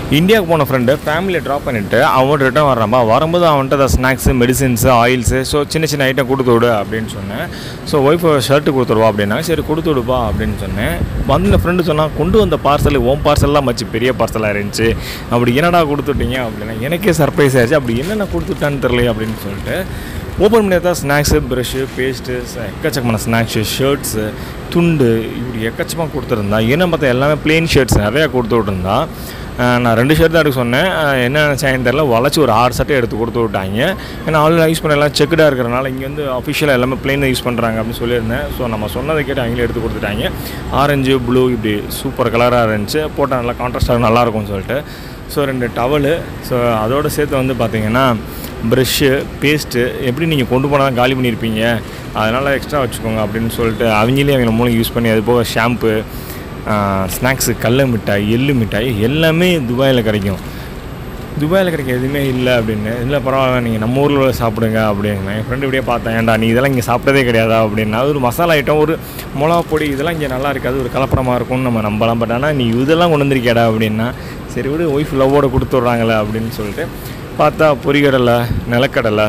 இந்தியாவுக்கு போன ஃப்ரெண்டு ஃபேமிலியை ட்ராப் பண்ணிவிட்டு அவன் ரிட்டர்ன் வர்றான்பா வரும்போது அவன்கிட்ட அந்த ஸ்நாக்ஸு மெடிசின்ஸு ஆயில்ஸு ஸோ சின்ன சின்ன ஐட்டம் கொடுத்து விடு அப்படின்னு சொன்னேன் ஸோ ஒய்ஃப் ஷர்ட்டு கொடுத்துருவா அப்படின்னா சரி கொடுத்து விடுப்பா அப்படின்னு சொன்னேன் வந்து ஃப்ரெண்டு சொன்னால் கொண்டு வந்த பார்சல் ஓம் பார்சல்லாம் மச்சு பெரிய பார்சலாக இருந்துச்சு அப்படி என்னடா கொடுத்துட்டீங்க அப்படின்னா எனக்கே சர்ப்ரைஸ் ஆயிடுச்சு அப்படி என்னென்ன கொடுத்துட்டான்னு தெரியல அப்படின்னு சொல்லிட்டு ஓப்பன் பண்ணி தான் ஸ்நாக்ஸு ப்ரஷ்ஷு பேஸ்ட்டு எக்கச்சக்கமான ஸ்நாக்ஸு ஷர்ட்ஸு துண்டு இப்படி எக்கச்சக்கமாக கொடுத்துருந்தா என்ன பார்த்தா எல்லாமே ப்ளெயின் ஷர்ட்ஸ் நிறையா கொடுத்து விட்டுருந்தா அஹ் நான் ரெண்டு ஷர்ட் தான் எடுக்க சொன்னேன் அஹ் என்ன நினச்சாங்கன்னு தெரில வளைச்சி ஒரு ஆறு சட்டை எடுத்து கொடுத்து விட்டாங்க ஏன்னா ஆன்லைன் யூஸ் பண்ண எல்லாம் செக்குடாக இருக்கிறனால இங்கே வந்து அஃபிஷியலாக எல்லாமே ப்ளெயின் யூஸ் பண்ணுறாங்க அப்படின்னு சொல்லியிருந்தேன் ஸோ நம்ம சொன்னதை கேட்டு அவங்களே எடுத்து கொடுத்துட்டாங்க ஆரஞ்சு ப்ளூ இப்படி சூப்பர் கலராக இருந்துச்சு போட்டால் நல்லா கான்ட்ராஸ்டாக நல்லாயிருக்கும்னு சொல்லிட்டு ஸோ ரெண்டு டவலு ஸோ அதோடு சேர்த்து வந்து பார்த்தீங்கன்னா ப்ரெஷ்ஷு பேஸ்ட்டு எப்படி நீங்கள் கொண்டு போனால் காலி பண்ணியிருப்பீங்க அதனால் எக்ஸ்ட்ரா வச்சுக்கோங்க அப்படின்னு சொல்லிட்டு அவங்களே அவங்க மூலம் யூஸ் பண்ணி அது போக ஷாம்பு ஸ்நாக்ஸு கடல மிட்டாய் எள்ளு மிட்டாய் எல்லாமே துபாயில் கிடைக்கும் துபாயில் கிடைக்க எதுவுமே இல்லை அப்படின்னு இல்லை பரவாயில்ல நீங்கள் நம்ம ஊரில் சாப்பிடுங்க அப்படின்னு என் ஃப்ரெண்டு இப்படியே பார்த்தேன் ஏன்டா நீ இதெல்லாம் இங்கே சாப்பிட்டதே கிடையாதா அப்படின்னா அது ஒரு மசாலா ஐட்டம் ஒரு மிளகா பொடி இதெல்லாம் இங்கே நல்லா இருக்காது ஒரு கலப்படமாக இருக்கும்னு நம்ம நம்பலாம் பட் ஆனால் நீ இதெல்லாம் கொண்டு வந்திருக்கியாடா அப்படின்னா சரி விடு ஒய்ஃப் லவ்வோட கொடுத்து விட்றாங்களே அப்படின்னு சொல்லிட்டு பார்த்தா பொரிகடலை நிலக்கடலை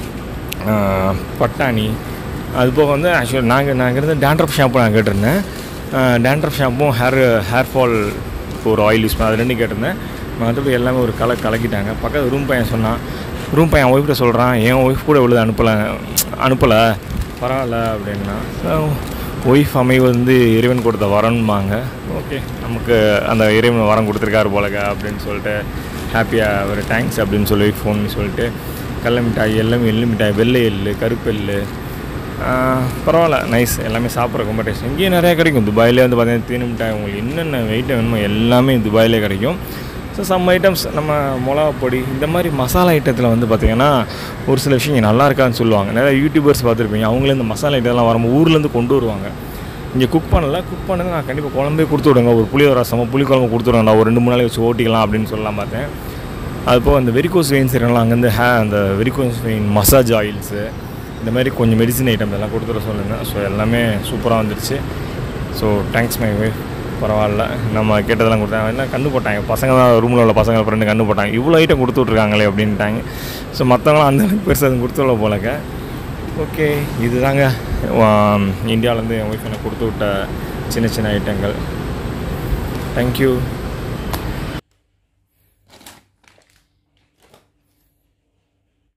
ஆஹ், பட்டாணி அது போக வந்து ஆக்சுவலி நாங்கள் நாங்கள் இருந்து டேண்ட்ரப் ஷாம்பு நான் கேட்டிருந்தேன் டேண்ட்ரப் ஷாம்பும் ஹேர் ஹேர் ஃபால் ஒரு ஆயில் யூஸ் பண்ண அது ரெண்டும் கேட்டிருந்தேன் மற்றபடி எல்லாமே ஒரு கலை கலக்கிட்டாங்க பக்கத்து ரூம் பையன் சொன்னான் ரூம் பையன் ஒய்ஃப்கிட்ட சொல்கிறான் என் ஒய்ஃப் கூட இவ்வளோ அனுப்பலை அனுப்பலை பரவாயில்ல அப்படின்னா ஒய்ஃப் அமைவு வந்து இறைவன் கொடுத்த வரன்பாங்க ஓகே நமக்கு அந்த இறைவன் வரம் கொடுத்துருக்காரு போலங்க அப்படின்னு சொல்லிட்டு ஹாப்பியாக ஒரு தேங்க்ஸ் அப்படின்னு சொல்லி ஃபோன் பண்ணி சொல்லிட்டு கடல மிட்டாய் எல்லாம் எள்ளு மிட்டாய் வெள்ளை எள்ளு கருப்பு எள்ளு ஆஹ், பரவாயில்ல நைஸ் எல்லாமே சாப்பிட்ற ரொம்ப டேஸ்ட் இங்கேயும் நிறையா கிடைக்கும் துபாயிலே வந்து பார்த்தீங்கன்னா தீனி மிட்டாய் உங்களுக்கு என்னென்ன வெயிட் வேணுமோ எல்லாமே துபாயிலே கிடைக்கும் ஸோ சம் ஐட்டம்ஸ் நம்ம மிளகா பொடி இந்த மாதிரி மசாலா ஐட்டத்தில் வந்து பார்த்திங்கன்னா ஒரு சில விஷயம் இங்கே நல்லா இருக்கான்னு சொல்லுவாங்க நிறைய யூடியூபர்ஸ் பார்த்துருப்பீங்க அவங்களே இந்த மசாலா ஐட்டம்லாம் வரும்போது ஊர்லேருந்து கொண்டு வருவாங்க இங்கே குக் பண்ணல குக் பண்ணது நான் கண்டிப்பாக குழம்பே கொடுத்து விடுங்க ஒரு புளிய ரசமோ புளி குழம்பு கொடுத்து விடுங்க ஒரு ரெண்டு மூணு நாளைக்கு வச்சு ஓட்டிக்கலாம் அப்படின்னு சொல்லலாம் பார்த்தேன் அது போக அந்த வெரிகோஸ் வெயின்ஸ் இருக்கலாம் அங்கேருந்து ஹே அந்த வெரிகோஸ் வெயின் மசாஜ் ஆயில்ஸு இந்த மாதிரி கொஞ்சம் மெடிசின் ஐட்டம் எல்லாம் கொடுத்துட சொல்லுங்கள் ஸோ எல்லாமே சூப்பராக வந்துருச்சு ஸோ தேங்க்ஸ் மை ஒய்ஃப் பரவாயில்ல நம்ம கேட்டதெல்லாம் கொடுத்தாங்க என்ன கண்ணு போட்டாங்க பசங்க தான் ரூமில் உள்ள பசங்க ஃப்ரெண்டு கண்ணு போட்டாங்க இவ்வளோ ஐட்டம் கொடுத்து விட்ருக்காங்களே அப்படின்ட்டாங்க ஸோ மற்றவங்களாம் அந்த அளவுக்கு பெருசாக அது கொடுத்து விட போலக்க ஓகே இதுதாங்க இந்தியாவிலேருந்து என் ஒய்ஃப் எனக்கு கொடுத்து விட்ட சின்ன சின்ன ஐட்டங்கள் தேங்க்யூ